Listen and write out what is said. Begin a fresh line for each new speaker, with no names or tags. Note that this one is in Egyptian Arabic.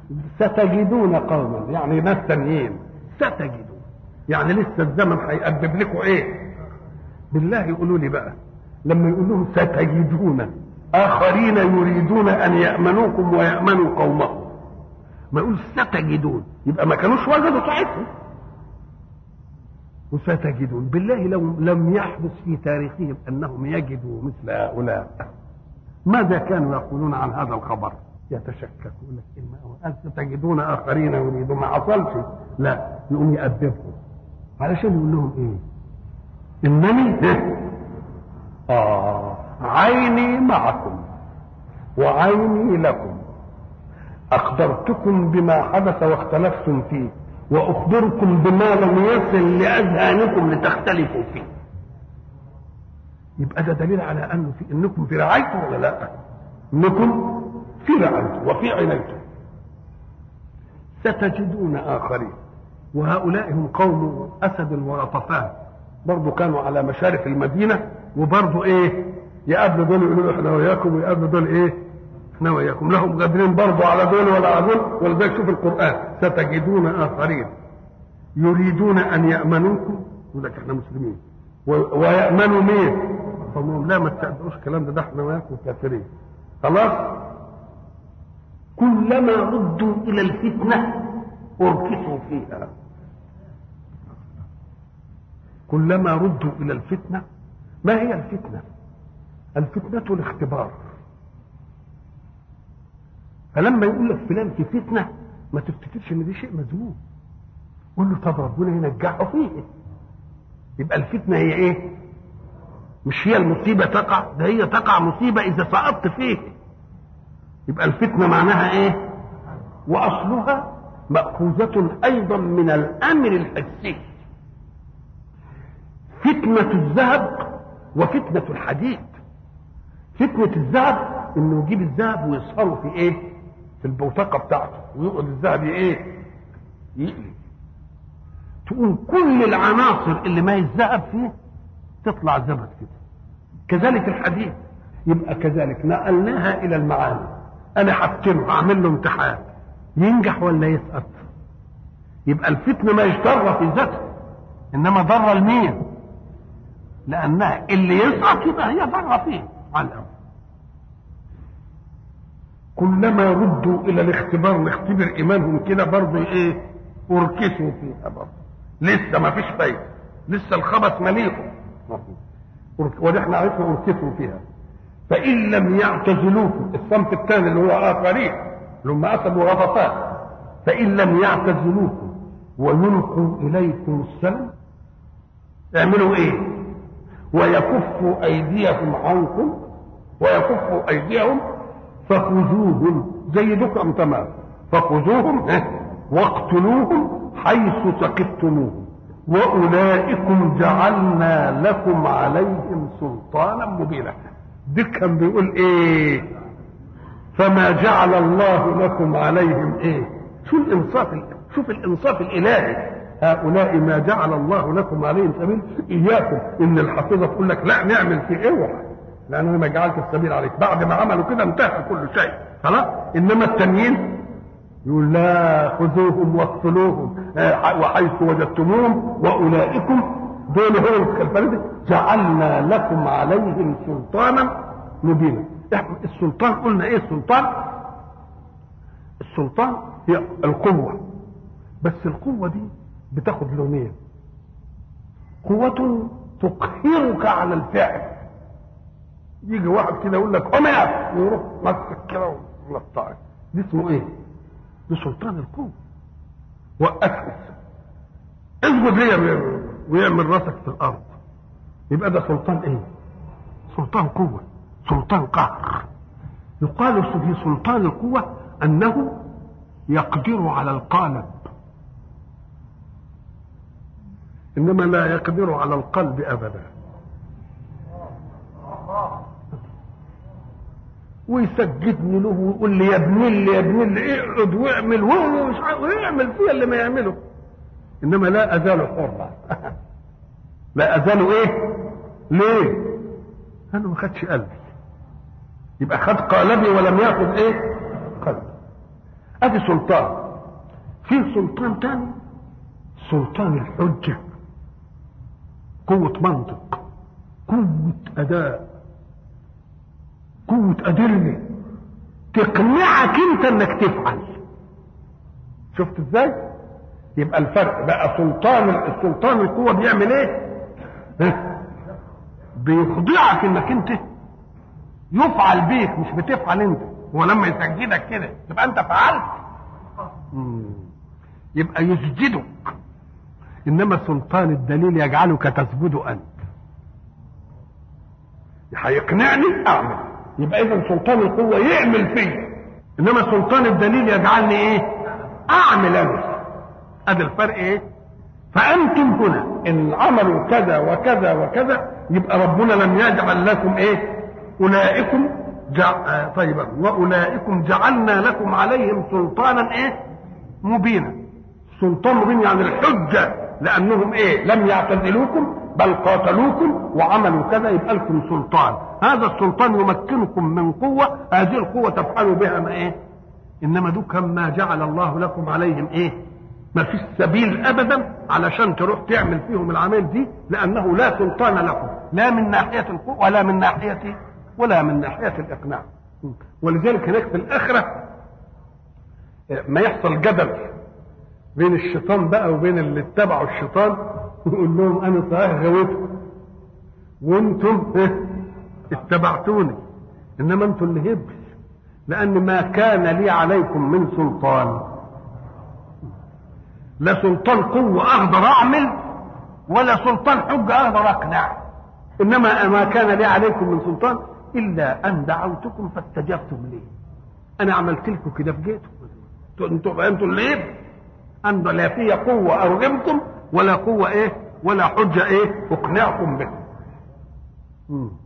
ستجدون قوما يعني ناس تانيين ستجدون يعني لسه الزمن هيقبب لكم ايه بالله يقولوا لي بقى لما يقول لهم ستجدون اخرين يريدون ان يامنوكم ويامنوا قومهم ما يقول ستجدون يبقى ما كانوش وجدوا ساعتهم وستجدون بالله لو لم يحدث في تاريخهم انهم يجدوا مثل هؤلاء ماذا كانوا يقولون عن هذا الخبر يتشكك يقول لك قال ستجدون اخرين يريدون ما حصلش لا يقوم يأدبهم علشان يقول لهم ايه انني اه عيني معكم وعيني لكم اخبرتكم بما حدث واختلفتم فيه واخبركم بما لم يصل لاذهانكم لتختلفوا فيه يبقى ده دليل على انه في انكم في رعايته ولا لا انكم في رعايته وفي عنايته ستجدون اخرين وهؤلاء هم قوم اسد وغطفان برضه كانوا على مشارف المدينه وبرضه ايه يقابلوا دول يقولوا احنا وياكم ويقابلوا دول ايه احنا وياكم لهم قادرين برضه على دول ولا على دول ولذلك شوف القران ستجدون اخرين يريدون ان يامنوكم يقول لك احنا مسلمين ويامنوا مين؟ فهم لا ما تصدقوش الكلام ده ده احنا وياكم كافرين خلاص كلما ردوا الى الفتنه اركسوا فيها كلما ردوا الى الفتنه ما هي الفتنه الفتنه الاختبار فلما يقول لك فلان في فتنه ما تفتكرش ان دي شيء مذموم قول له طب ربنا ينجحه فيه يبقى الفتنه هي ايه مش هي المصيبه تقع ده هي تقع مصيبه اذا سقطت فيه يبقى الفتنه معناها ايه واصلها ماخوذه ايضا من الامر الحسي فتنه الذهب وفتنه الحديد فتنه الذهب انه يجيب الذهب ويصهره في ايه في البوتقه بتاعته ويقعد الذهب ايه يقلي تقوم كل العناصر اللي ما الذهب فيه تطلع زبد كده كذلك الحديد يبقى كذلك نقلناها الى المعاني انا حاطينه هعمل له امتحان ينجح ولا يسقط يبقى الفتنه ما ضره في ذاته انما ضره لمين لانها اللي يسقط يبقى هي ضره فيه على الاول كلما ردوا الى الاختبار نختبر ايمانهم كده برضه ايه اركسوا فيها برضه لسه ما فيش فايده لسه الخبث مليكم وده احنا عرفنا اركسوا فيها فان لم يعتزلوكم الصنف الثاني اللي هو اخرين اللي هم اسد وغطفان فان لم يعتزلوكم ويلقوا اليكم السلم اعملوا ايه ويكفوا ايديهم عنكم ويكفوا ايديهم فخذوهم زي دكم تمام فخذوهم واقتلوهم حيث ثقفتموهم واولئكم جعلنا لكم عليهم سلطانا مبينا ده كان بيقول ايه فما جعل الله لكم عليهم ايه شو الانصاف شوف الانصاف الالهي هؤلاء ما جعل الله لكم عليهم سبيل اياكم ان الحافظه تقول لك لا نعمل في اوعى لان انا ما جعلت السبيل عليك بعد ما عملوا كده انتهى كل شيء خلاص انما التانيين يقول لا خذوهم واقتلوهم وحيث وجدتموهم واولئكم دول هم الفريق جعلنا لكم عليهم سلطانا مبينا السلطان قلنا ايه السلطان السلطان هي القوة بس القوة دي بتاخد لونين قوة تقهرك على الفعل يجي واحد كده يقول لك قم ويروح مسك كده ويقطعك دي اسمه ايه؟ دي سلطان القوة وقفت اسجد ليا ويعمل راسك في الارض يبقى ده سلطان ايه؟ سلطان قوة سلطان قهر يقال في سلطان القوة انه يقدر على القالب انما لا يقدر على القلب ابدا ويسجدني له ويقول لي يا ابن اللي يا ابن اللي اقعد واعمل ومش ويعمل فيها اللي ما يعمله انما لا ازال حرا لا ازال ايه ليه انا ما خدش قلبي يبقى خد قالبي ولم ياخذ ايه قلبي ادي سلطان في سلطان تاني سلطان الحجة قوة منطق قوة أداء قوة أدلة تقنعك أنت إنك تفعل شفت إزاي؟ يبقى الفرق بقى سلطان السلطان القوة بيعمل إيه؟ ها؟ بيخضعك إنك أنت يفعل بيك مش بتفعل أنت هو لما يسجدك كده تبقى أنت فعلت مم. يبقى يسجدك انما سلطان الدليل يجعلك تسجد انت هيقنعني اعمل يبقى اذا سلطان القوه يعمل فيا انما سلطان الدليل يجعلني ايه اعمل انا ادي الفرق ايه فانتم هنا ان عملوا كذا وكذا وكذا يبقى ربنا لم يجعل لكم ايه اولئكم جع... طيب واولئكم جعلنا لكم عليهم سلطانا ايه مبينا سلطان مبين يعني الحجه لانهم ايه لم يعتزلوكم بل قاتلوكم وعملوا كذا يبقى لكم سلطان هذا السلطان يمكنكم من قوه هذه القوه تفعلوا بها ما ايه انما دول ما جعل الله لكم عليهم ايه ما فيش سبيل ابدا علشان تروح تعمل فيهم العمل دي لانه لا سلطان لكم لا من ناحيه القوه ولا من ناحيه ولا من ناحيه الاقناع ولذلك هناك في الاخره ما يحصل جدل بين الشيطان بقى وبين اللي اتبعوا الشيطان ويقول لهم انا صحيح غويتكم وانتم اتبعتوني انما انتم اللي هبل لان ما كان لي عليكم من سلطان لا سلطان قوة اقدر اعمل ولا سلطان حجة اقدر اقنع انما ما كان لي عليكم من سلطان الا ان دعوتكم فاستجبتم لي انا عملت لكم كده في جيتكم انتم انتم اللي هبل أن لا في قوة أرغمكم ولا قوة إيه ولا حجة إيه أقنعكم به